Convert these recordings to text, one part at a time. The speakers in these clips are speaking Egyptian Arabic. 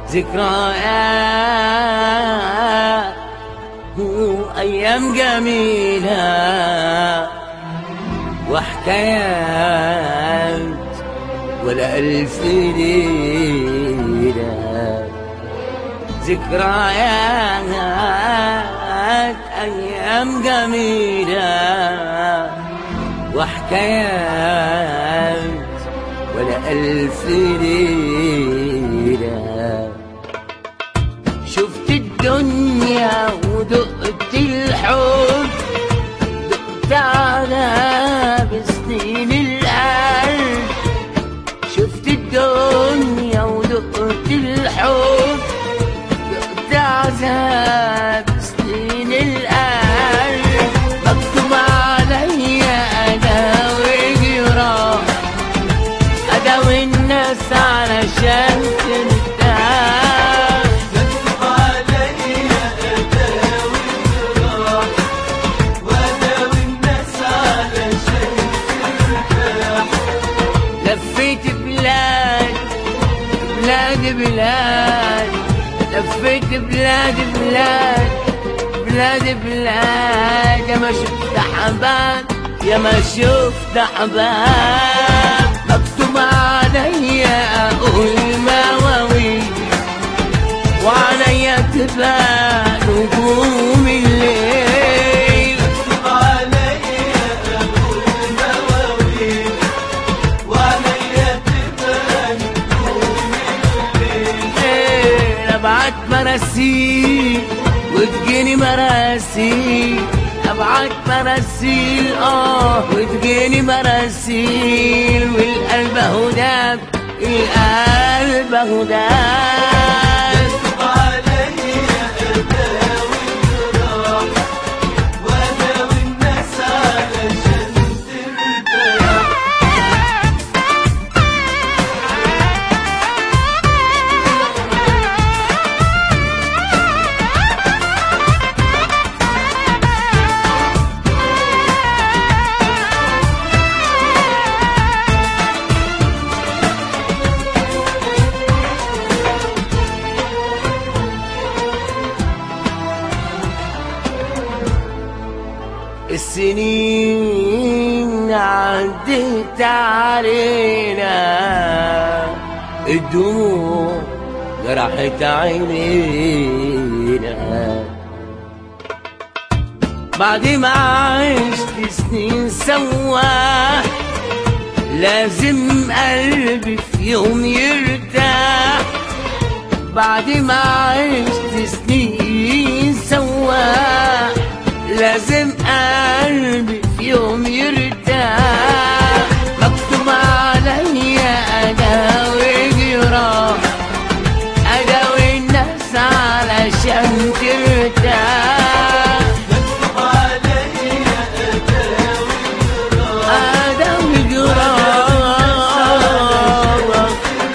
ذكريات وأيام جميلة وحكايات ولا ألف ليلة ذكريات أيام جميلة وحكايات ولا ألف ليلة شفت الدنيا ودقت الحب دقت على بسنين القلب شفت الدنيا ودقت الحب دقت عذاب سنين القلب مكتوب عليا انا وجراح اداوي الناس علشان ترتاح مكتوب عليا أداوي الجراح وأداوي الناس علشان ترتاح لفيت بلاد بلاد بلاد لفيت بلاد بلاد بلاد بلاد يا ما شفت حباب يا ما شفت حباب مكتوب عليا اقول مواويل وعليا تبان نجوم الليل مكتوب عليا أقول مواويل وعليا تبان نجوم الليل الليل ابعت مراسيل وتجيني مراسيل ابعت مراسيل اه وتجيني مراسيل والقلب اهو داب القلب اهو داب مكتوب عليا أداوي الجراح وأداوي الناس علشان ترتاح السنين عدت علينا الدموع جرحت عينينا بعد ما عشت سنين سوا لازم قلبي في يوم يرتاح بعد ما عشت سنين سوا لازم قلبي في يوم يرتاح مكتوب عليا اداوي جراح اداوي الناس علشان ترتاح مكتوب عليا أداوي اداوي الجراح جراح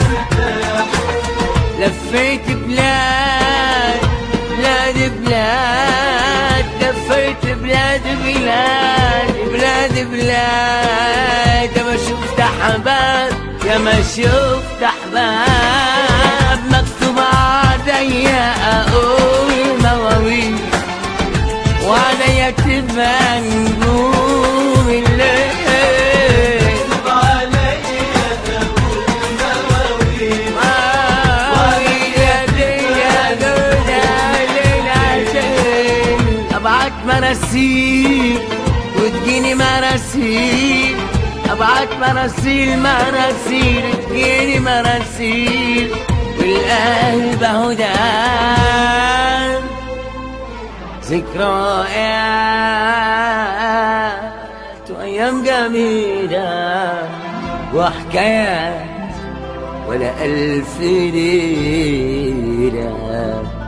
لفيت بلاد بلاد بلاد لفيت بلاد بلاد بلاد بلاد يا ما شفت احباب يا ما شفت احباب مكتوب عليا اقول مواويل وعليا تبان نجوم الليل مكتوب عليا أقول مواويل ابعت مراسيل وتجيني مراسيل ابعت مراسيل مراسيل تجيني مراسيل والقلب اهو دام ذكريات وايام جميله وحكايات ولا ألف ليلة